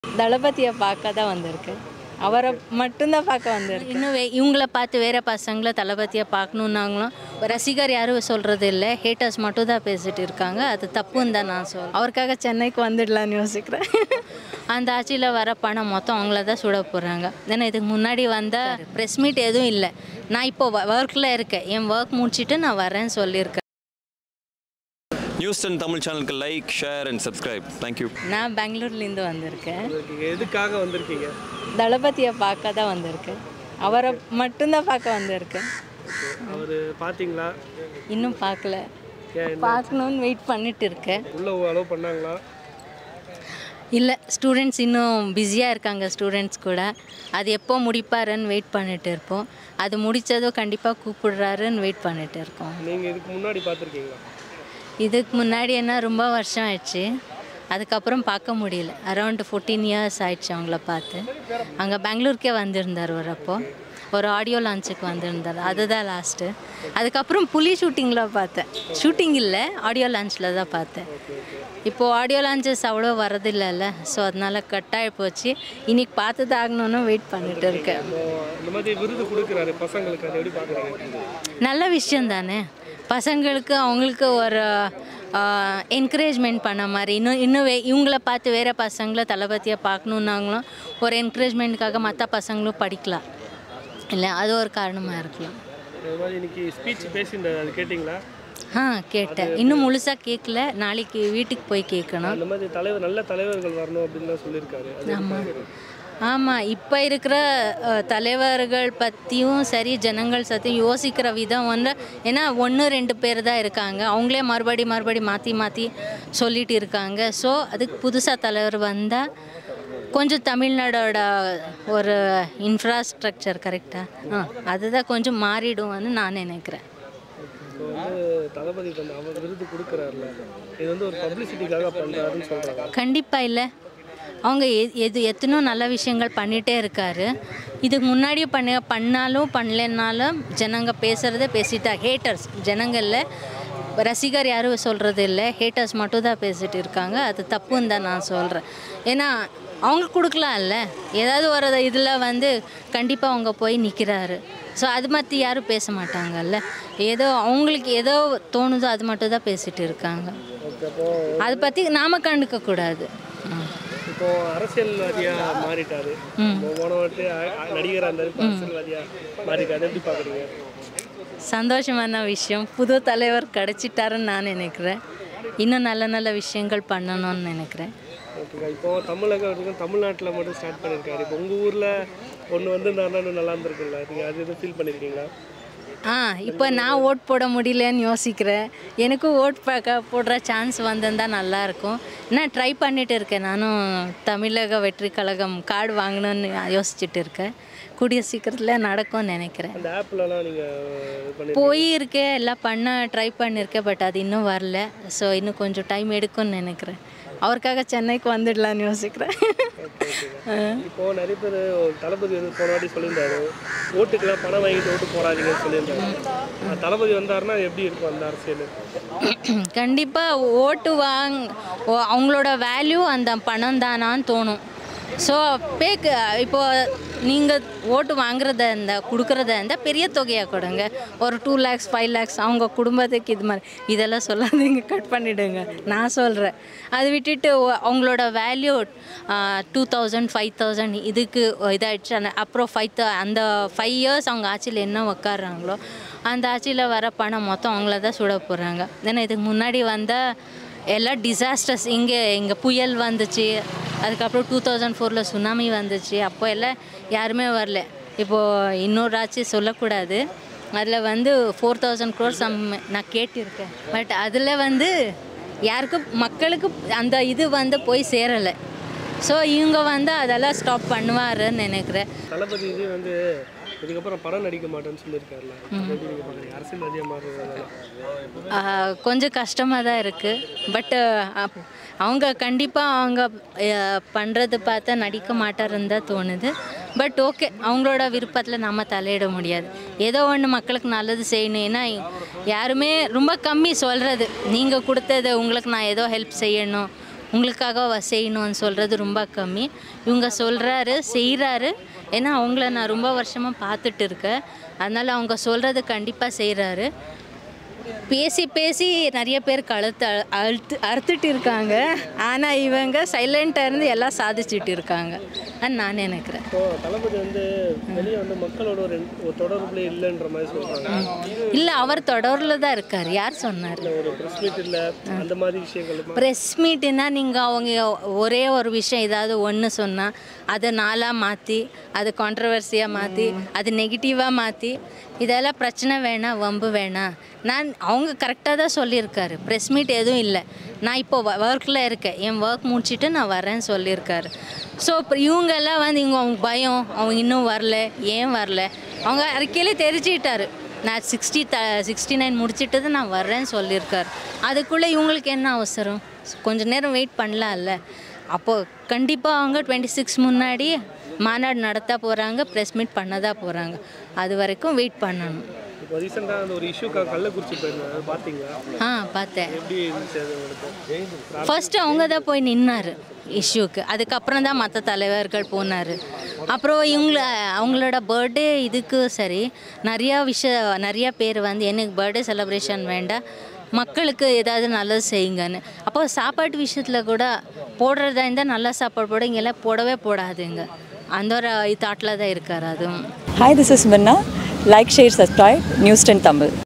தளபதியை பார்க்க தான் வந்திருக்கு அவரை மட்டும்தான் பார்க்க வந்திருக்கு இன்னும் வே இவங்கள பார்த்து வேறு பசங்களை தளபதியை பார்க்கணுன்னாங்களும் ரசிகர் யாரும் சொல்கிறது இல்லை ஹேட்டர்ஸ் மட்டும் தான் பேசிட்டு இருக்காங்க அது தப்புன்னு தான் நான் சொல்கிறேன் அவருக்காக சென்னைக்கு வந்துடலான்னு யோசிக்கிறேன் அந்த ஆட்சியில் வர பணம் மொத்தம் அவங்கள தான் சுட போகிறாங்க ஏன்னா இதுக்கு முன்னாடி வந்த ப்ரெஸ் மீட் எதுவும் இல்லை நான் இப்போ ஒர்க்கில் இருக்கேன் என் ஒர்க் முடிச்சுட்டு நான் வரேன்னு சொல்லியிருக்கேன் நியூஸ் டென் தமிழ் சேனலுக்கு like share and subscribe thank you நான் பெங்களூர்லேருந்து வந்திருக்கேன் வந்திருக்கீங்க எதுக்காக வந்திருக்கீங்க தளபதியை பார்க்க தான் வந்திருக்கு அவரை மட்டும்தான் பார்க்க வந்திருக்கேன் அவர் பார்த்தீங்களா இன்னும் பார்க்கல ஏன் பார்க்கணுன்னு வெயிட் பண்ணிட்டு இருக்கேன் உள்ள அலோவ் பண்ணாங்களா இல்லை ஸ்டூடெண்ட்ஸ் இன்னும் பிஸியாக இருக்காங்க ஸ்டூடெண்ட்ஸ் கூட அது எப்போ முடிப்பாருன்னு வெயிட் பண்ணிட்டு இருப்போம் அது முடித்ததும் கண்டிப்பாக கூப்பிடுறாருன்னு வெயிட் பண்ணிட்டு இருக்கோம் நீங்கள் இதுக்கு முன்னாடி பார்த்துருக்கீங்களா இதுக்கு முன்னாடி என்ன ரொம்ப வருஷம் ஆயிடுச்சு அதுக்கப்புறம் பார்க்க முடியல அரௌண்ட் ஃபோர்டீன் இயர்ஸ் ஆயிடுச்சு அவங்கள பார்த்து அங்கே பெங்களூருக்கே வந்திருந்தார் ஒரு அப்போ ஒரு ஆடியோ லான்ச்சுக்கு வந்திருந்தார் அதுதான் லாஸ்ட்டு அதுக்கப்புறம் புலி ஷூட்டிங்கில் பார்த்தேன் ஷூட்டிங் இல்லை ஆடியோ லான்ச்சில் தான் பார்த்தேன் இப்போது ஆடியோ லான்ச்சஸ் அவ்வளோ வரதில்லைல்ல ஸோ அதனால கட் ஆகி போச்சு இன்னைக்கு பார்த்து தான் ஆகணும்னு வெயிட் பண்ணிட்டு இருக்கேன் இப்போ இந்த மாதிரி விருது கொடுக்குறாரு பசங்களுக்கு அதை எப்படி பார்க்குறீங்க நல்ல விஷயம் தானே பசங்களுக்கு அவங்களுக்கு ஒரு என்கரேஜ்மெண்ட் பண்ண மாதிரி இன்னும் இன்னும் வே இவங்கள பார்த்து வேறு பசங்களை தளபதியை பார்க்கணுன்னாங்களும் ஒரு என்கரேஜ்மெண்ட்டுக்காக மற்ற பசங்களும் படிக்கலாம் இல்லை அது ஒரு காரணமாக இருக்கலாம் இந்த மாதிரி இன்னைக்கு ஸ்பீச் பேசியிருந்தாரு அது கேட்டிங்களா ஆ கேட்டேன் இன்னும் முழுசாக கேட்கல நாளைக்கு வீட்டுக்கு போய் கேட்கணும் அந்த மாதிரி தலைவர் நல்ல தலைவர்கள் வரணும் அப்படின்னு தான் சொல்லியிருக்காரு அது எப்படி பார்க்குறீங்க? ஆமாம் இப்போ இருக்கிற அஹ், தலைவர்கள் பற்றியும் சரி ஜனங்கள் சத்தியும் யோசிக்கிற விதம் வந்து ஏன்னா ஒன்று ரெண்டு பேர் தான் இருக்காங்க அவங்களே மறுபடி மறுபடி மாற்றி மாற்றி சொல்லிட்டு இருக்காங்க ஸோ அதுக்கு புதுசாக தலைவர் வந்தால் கொஞ்சம் தமிழ்நாடோட ஒரு இன்ஃப்ராஸ்ட்ரக்சர் கரெக்டாக ஆ அதுதான் கொஞ்சம் மாறிடும்னு நான் நினைக்கிறேன் இப்போ வந்து தளபதிக்கு வந்து அவர் விருது கொடுக்குறாருல இது வந்து ஒரு பப்ளிசிட்டிக்காக பண்ணுறாருன்னு சொல்கிறாங்க கண்டிப்பாக இல்லை அவங்க எ- எது எத்தனோ நல்ல விஷயங்கள் பண்ணிகிட்டே இருக்காரு இதுக்கு முன்னாடி பண்ண பண்ணாலும் பண்ணலைன்னாலும் ஜனங்க பேசுகிறத பேசிட்டா ஹேட்டர்ஸ் ஜனங்களில் ரசிகர் யாரும் சொல்கிறது இல்லை ஹேட்டர்ஸ் மட்டும் தான் பேசிட்டு இருக்காங்க அது தப்புன்னு தான் நான் சொல்கிறேன் ஏன்னா அவங்க கொடுக்கலாம்ல ஏதாவது ஒரு இதில் வந்து கண்டிப்பாக அவங்க போய் நிற்கிறாரு ஸோ அது மற்றி யாரும் பேச மாட்டாங்கல்ல ஏதோ அவங்களுக்கு ஏதோ தோணுதோ அது மட்டும் தான் பேசிட்டு இருக்காங்க ஓகே அப்போ அதை பற்றி நாம கண்டுக்க கூடாது ம். இப்போ அரசியல்வாதியாக மாறிட்டாரு இப்போ போன வாட்டி அ- அ- நடிகராக இருந்தார் இப்போ அரசியல்வாதியாக மாறிட்டாரு எப்படி பார்க்குறீங்க சந்தோஷமான விஷயம் புது தலைவர் கிடைச்சிட்டாருன்னு நான் நினைக்கிறேன் இன்னும் நல்ல நல்ல விஷயங்கள் பண்ணணும்னு நினைக்கிறேன் ஓகேக்கா இப்போ தமிழகம் வரைக்கும் தமிழ்நாட்டில் மட்டும் ஸ்டார்ட் பண்ணியிருக்காரு இப்போ உங்கள் ஊரில் ஒன்று வந்திருந்தாருன்னா இன்னும் நல்லா இருந்திருக்குல்ல நீங்கள் அது எதுவும் ஃபீல் பண்ணியிருக்கீங்களா ஆ இப்போ நான் ஓட் போட முடியலன்னு யோசிக்கிறேன் எனக்கும் ஓட் பார்க்க போடுற சான்ஸ் வந்திருந்தா நல்லாயிருக்கும் நான் ட்ரை பண்ணிட்டு இருக்கேன் நானும் தமிழக வெற்றி கழகம் கார்டு வாங்கணும்னு யோசிச்சுட்டு இருக்கேன் கூடிய சீக்கிரத்தில் நடக்கும்னு நினைக்கிறேன் அந்த ஆப்லலாம் நீங்கள் இது பண்ணி போயிருக்கேன் எல்லாம் பண்ண ட்ரை பண்ணியிருக்கேன் பட் அது இன்னும் வரல ஸோ இன்னும் கொஞ்சம் டைம் எடுக்கும்னு நினைக்கிறேன் அவருக்காக சென்னைக்கு வந்துடலான்னு யோசிக்கிறேன் இப்போ நிறைய பேர் தளபதி வந்து போன வாட்டி சொல்லியிருந்தாரு ஓட்டுக்கெல்லாம் பணம் வாங்கிட்டு ஓட்டு போடாதீங்கன்னு சொல்லியிருந்தாரு அஹ் தளபதி வந்தாருன்னா எப்படி இருக்கும் அந்த அரசியல் கண்டிப்பாக ஓட்டு வாங் ஓ- அவங்களோட வேல்யூ அந்த பணம் தானான்னு தோணும் ஸோ பேக்கு இப்போ நீங்கள் ஓட்டு வாங்குறத இருந்தால் கொடுக்குறத இருந்தால் பெரிய தொகையாக கொடுங்க ஒரு டூ லேக்ஸ் ஃபைவ் லேக்ஸ் அவங்க குடும்பத்துக்கு இது மாதிரி இதெல்லாம் சொல்லாதீங்க கட் பண்ணிவிடுங்க நான் சொல்கிறேன் அது விட்டுட்டு ஒ- அவங்களோட value two thousand five thousand இதுக்கு இதாகிடுச்சு அந்த அப்புறம் ஃபைவ் அந்த ஃபைவ் இயர்ஸ் அவங்க ஆட்சியில் என்ன உக்காடுறாங்களோ அந்த ஆட்சியில் வர பணம் மொத்தம் அவங்கள தான் சுட போகிறாங்க ஏன்னா இதுக்கு முன்னாடி வந்த எல்லா டிசாஸ்டர்ஸ் இங்கே இங்கே புயல் வந்துச்சு அதுக்கப்புறம் டூ தௌசண்ட் ஃபோரில் சுனாமி வந்துச்சு அப்போ எல்லாம் யாருமே வரல இப்போது இன்னொரு ஆட்சி சொல்லக்கூடாது அதில் வந்து ஃபோர் தௌசண்ட் க்ரோர்ஸ் நான் கேட்டிருக்கேன் பட் அதில் வந்து யாருக்கும் மக்களுக்கு அந்த இது வந்து போய் சேரலை ஸோ இவங்க வந்து அதெல்லாம் ஸ்டாப் பண்ணுவாருன்னு நினைக்கிறேன் தளபதி இது வந்து இதுக்கப்புறம் படம் நடிக்க மாட்டேன்னு சொல்லியிருக்காருல்ல அது எப்படி நீங்கள் பார்க்குறீங்க அரசியல்வாதியாக மாறுறதுனால ஆஹ் கொஞ்சம் கஷ்டமாக தான் இருக்குது பட்டு அவங்க கண்டிப்பாக அவங்க பண்ணுறது பார்த்தா நடிக்க மாட்டாருன்னு தான் தோணுது பட் ஓகே அவங்களோட விருப்பத்தில் நம்ம தலையிட முடியாது ஏதோ ஒன்று மக்களுக்கு நல்லது செய்யணும் ஏன்னா யாருமே ரொம்ப கம்மி சொல்கிறது நீங்கள் கொடுத்தது உங்களுக்கு நான் ஏதோ ஹெல்ப் செய்யணும் உங்களுக்காக அவ செய்யணும்னு சொல்கிறது ரொம்ப கம்மி இவங்க சொல்கிறாரு செய்கிறாரு ஏன்னா அவங்கள நான் ரொம்ப வருஷமாக பார்த்துட்டு இருக்கேன் அதனால் அவங்க சொல்கிறது கண்டிப்பாக செய்கிறாரு பேசி பேசி நிறைய பேர் கழுத்து அழு- அழுத்து அறுத்துட்டு இருக்காங்க ஆனால் இவங்க சைலண்ட்டாக இருந்து எல்லாம் சாதிச்சுட்டு இருக்காங்க அது நான் நினைக்கிறேன் இப்போ தளபதி வந்து வெளியே வந்து மக்களோட ஒரு ஒரு தொடர்புல இல்லைன்ற மாதிரி சொல்றாங்க இல்லை அவர் தொடரில் தான் இருக்கார் யார் சொன்னார் ஒரு ப்ரெஸ் மீட் இல்லை அந்த மாதிரி விஷயங்கள் ப்ரெஸ் மீட்டுனா நீங்கள் அவங்க ஒரே ஒரு விஷயம் ஏதாவது ஒன்று சொன்னால் அதை நாளாக மாற்றி அதை கான்ட்ரவர்சியாக மாற்றி அது நெகட்டிவாக மாற்றி இதெல்லாம் பிரச்சனை வேணாம் வம்பு வேணாம் நான் அவங்க கரெக்டாக தான் சொல்லியிருக்காரு ப்ரெஸ் மீட் எதுவும் இல்லை நான் இப்போ ஒர்க்கில் இருக்கேன் என் ஒர்க் முடிச்சுட்டு நான் வரேன்னு சொல்லியிருக்காரு ஸோ இப்போ இவங்கெல்லாம் வந்து இவங்க அவங்க பயம் அவங்க இன்னும் வரல ஏன் வரல அவங்க அறிக்கையிலே தெரிஞ்சுக்கிட்டாரு நான் சிக்ஸ்டி த சிக்ஸ்டி நைன் முடிச்சிட்டு நான் வர்றேன்னு சொல்லியிருக்காரு அதுக்குள்ளே இவங்களுக்கு என்ன அவசரம் கொஞ்ச நேரம் வெயிட் பண்ணலாம்ல அப்போது கண்டிப்பாக அவங்க டுவெண்ட்டி சிக்ஸ் முன்னாடி மாநாடு நடத்த போகிறாங்க ப்ரெஸ் மீட் பண்ண தான் போகிறாங்க அது வரைக்கும் வெயிட் பண்ணணும் இப்போ ரீசெண்டாக அந்த ஒரு இஷ்யூக்காக கள்ளக்குறிச்சி போயிருந்தாங்க அது பார்த்தீங்களா ஆ பார்த்தேன் எப்படி இருந்துச்சு அது உங்களுக்கு ஃபர்ஸ்ட் அவங்க தான் போய் நின்னார் இஷ்யூக்கு அதுக்கப்புறம் தான் மற்ற தலைவர்கள் போனார் அப்புறம் இவங்கள அவங்களோட பர்த்டே இதுக்கு சரி நிறையா விஷய நிறையா பேர் வந்து எனக்கு பர்த்டே செலிப்ரேஷன் வேண்டாம் மக்களுக்கு ஏதாவது நல்லது செய்யுங்கன்னு அப்போ சாப்பாட்டு விஷயத்தில் கூட போடுறதா இருந்தால் நல்ல சாப்பாடு போட இங்கெல்லாம் போடவே போடாதுங்க அந்த ஒரு தாட்டில் தான் இருக்கார் அதுவும் Hi, this is Minna. Like, share, subscribe. News 10 Tamil.